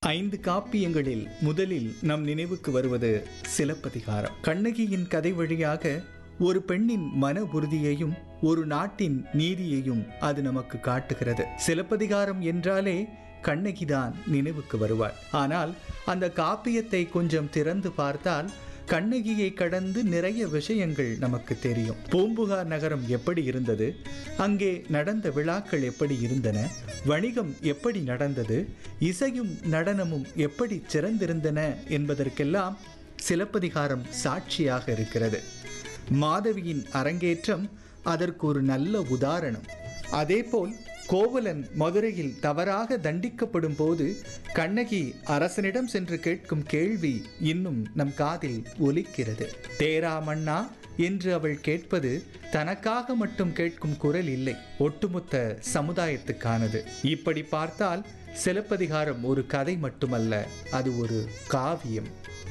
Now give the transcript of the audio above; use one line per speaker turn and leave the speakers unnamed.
ஐந்து காப்பியங்களில் முதலில் நம் நினைவுக்கு வருவது சிலப்பதிகாரம் கண்ணகியின் கதை வழியாக ஒரு பெண்ணின் மன உறுதியையும் ஒரு நாட்டின் நீதியையும் அது நமக்கு காட்டுகிறது சிலப்பதிகாரம் என்றாலே கண்ணகிதான் நினைவுக்கு வருவாள் ஆனால் அந்த காப்பியத்தை கொஞ்சம் திறந்து பார்த்தால் கண்ணகியை கடந்து நிறைய விஷயங்கள் நமக்கு தெரியும் பூம்புகார் நகரம் எப்படி இருந்தது அங்கே நடந்த விழாக்கள் எப்படி இருந்தன வணிகம் எப்படி நடந்தது இசையும் நடனமும் எப்படி சிறந்திருந்தன என்பதற்கெல்லாம் சிலப்பதிகாரம் சாட்சியாக இருக்கிறது மாதவியின் அரங்கேற்றம் அதற்கு ஒரு நல்ல உதாரணம் அதேபோல் கோவலன் மதுரையில் தவறாக தண்டிக்கப்படும் போது கண்ணகி அரசனிடம் சென்று கேட்கும் கேள்வி இன்னும் நம் காதில் ஒலிக்கிறது தேரா மன்னா என்று அவள் கேட்பது தனக்காக மட்டும் கேட்கும் குரல் இல்லை ஒட்டுமொத்த சமுதாயத்துக்கானது இப்படி பார்த்தால் சிலப்பதிகாரம் ஒரு கதை மட்டுமல்ல அது ஒரு காவியம்